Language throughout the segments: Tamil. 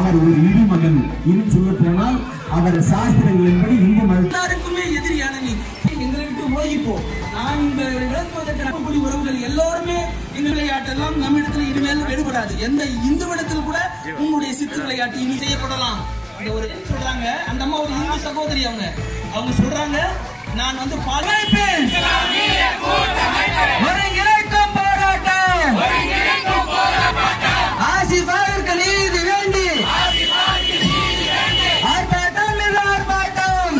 அவர் ஒரு இடி மகன் இன்னும் சொல்ல போனால் அவர் சாஸ்திரங்களின்படி இந்து மத எல்லாருக்குமே எதிரியான நீ எங்களை விட்டு ஓடிப்போ நான் இந்த விளக்குவதற்கு நடக்கக்கூடிய உறவுகள் எல்லோருமே எங்கள் விளையாட்டெல்லாம் நம்மிடத்தில் இனிமேல் வெளிப்படாது எந்த இந்து விடத்தில் கூட உங்களுடைய சித்து விளையாட்டு இனி செய்யப்படலாம் இந்த ஒரு சொல்றாங்க அந்த அம்மா ஒரு இந்து சகோதரி அவங்க அவங்க சொல்றாங்க நான் வந்து பழைப்பேன் ஒருங்கிணைக்கும் போராட்டம் ஆசிஃபாவிற்கு நீதி வேண்டி ஆர்ப்பாட்டம் மீது ஆர்ப்பாட்டம்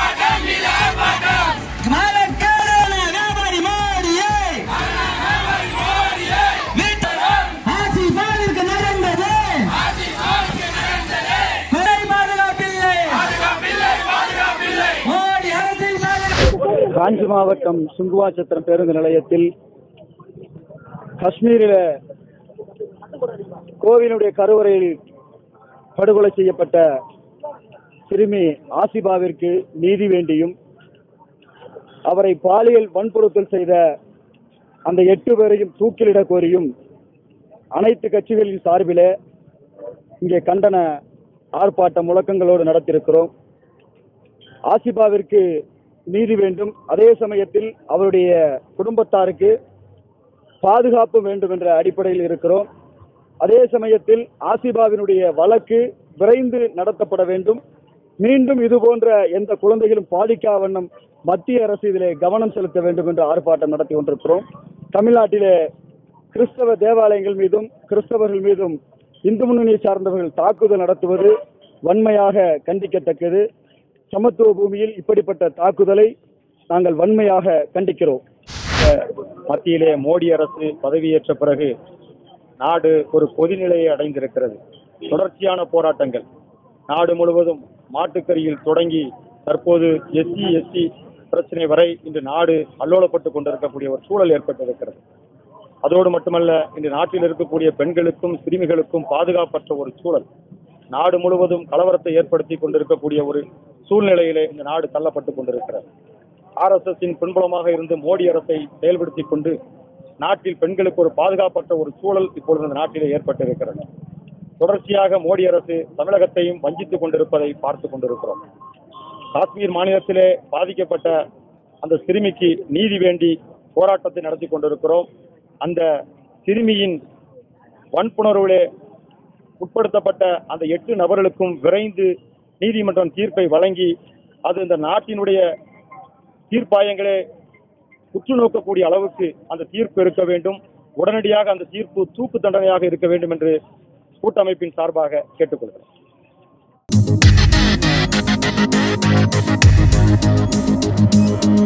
மலக்காரன வியாபாரி மோடியே ஆசிஃபாவிற்கு நடந்தது கொலை பாதுகாப்பில்லை மோடி அரசின் பாதுகாப்பு காஞ்சி மாவட்டம் சுங்குவாச்சத்திரம் பேருந்து நிலையத்தில் காஷ்மீரில கோவிலுடைய கருவறையில் படுகொலை செய்யப்பட்ட சிறுமி ஆசிபாவிற்கு நீதி வேண்டியும் அவரை பாலியல் வன்புறுத்தல் செய்த அந்த எட்டு பேரையும் தூக்கிலிட கோரியும் அனைத்து கட்சிகளின் சார்பிலே இங்கே கண்டன ஆர்ப்பாட்ட முழக்கங்களோடு நடத்தியிருக்கிறோம் ஆசிபாவிற்கு நீதி வேண்டும் அதே சமயத்தில் அவருடைய குடும்பத்தாருக்கு பாதுகாப்பு வேண்டும் என்ற அடிப்படையில் இருக்கிறோம் அதே சமயத்தில் ஆசிபாவினுடைய வழக்கு விரைந்து நடத்தப்பட வேண்டும் மீண்டும் இது போன்ற எந்த குழந்தைகளும் பாதிக்கா வண்ணம் மத்திய அரசு இதிலே கவனம் செலுத்த வேண்டும் என்று ஆர்ப்பாட்டம் நடத்தி கொண்டிருக்கிறோம் தமிழ்நாட்டிலே கிறிஸ்தவ தேவாலயங்கள் மீதும் கிறிஸ்தவர்கள் மீதும் இந்து முன்னணியை சார்ந்தவர்கள் தாக்குதல் நடத்துவது வன்மையாக கண்டிக்கத்தக்கது சமத்துவ பூமியில் இப்படிப்பட்ட தாக்குதலை நாங்கள் வன்மையாக கண்டிக்கிறோம் மத்தியிலே மோடி அரசு பதவியேற்ற பிறகு நாடு ஒரு கொதிநிலையை அடைந்திருக்கிறது தொடர்ச்சியான போராட்டங்கள் நாடு முழுவதும் மாட்டுக்கறியில் தொடங்கி தற்போது எஸ்சி எஸ்டி பிரச்சனை வரை இன்று நாடு அல்லோலப்பட்டு கொண்டிருக்கக்கூடிய ஒரு சூழல் ஏற்பட்டிருக்கிறது அதோடு மட்டுமல்ல இன்று நாட்டில் இருக்கக்கூடிய பெண்களுக்கும் சிறுமிகளுக்கும் பாதுகாப்பற்ற ஒரு சூழல் நாடு முழுவதும் கலவரத்தை ஏற்படுத்தி கொண்டிருக்கக்கூடிய ஒரு சூழ்நிலையிலே இந்த நாடு தள்ளப்பட்டு கொண்டிருக்கிறது ஆர்எஸ்எஸ்ஸின் பின்புலமாக இருந்து மோடி அரசை செயல்படுத்திக் கொண்டு நாட்டில் பெண்களுக்கு ஒரு பாதுகாப்பற்ற ஒரு சூழல் இப்பொழுது இந்த நாட்டிலே ஏற்பட்டிருக்கிறது தொடர்ச்சியாக மோடி அரசு தமிழகத்தையும் வஞ்சித்துக் கொண்டிருப்பதை பார்த்து கொண்டிருக்கிறோம் காஷ்மீர் மாநிலத்திலே பாதிக்கப்பட்ட அந்த சிறுமிக்கு நீதி வேண்டி போராட்டத்தை நடத்தி கொண்டிருக்கிறோம் அந்த சிறுமியின் வன்புணர்விலே உட்படுத்தப்பட்ட அந்த எட்டு நபர்களுக்கும் விரைந்து நீதிமன்றம் தீர்ப்பை வழங்கி அது இந்த நாட்டினுடைய தீர்ப்பாயங்களே உற்று நோக்கக்கூடிய அளவுக்கு அந்த தீர்ப்பு இருக்க வேண்டும் உடனடியாக அந்த தீர்ப்பு தூக்கு தண்டனையாக இருக்க வேண்டும் என்று கூட்டமைப்பின் சார்பாக கேட்டுக்கொள்கிறேன் Thank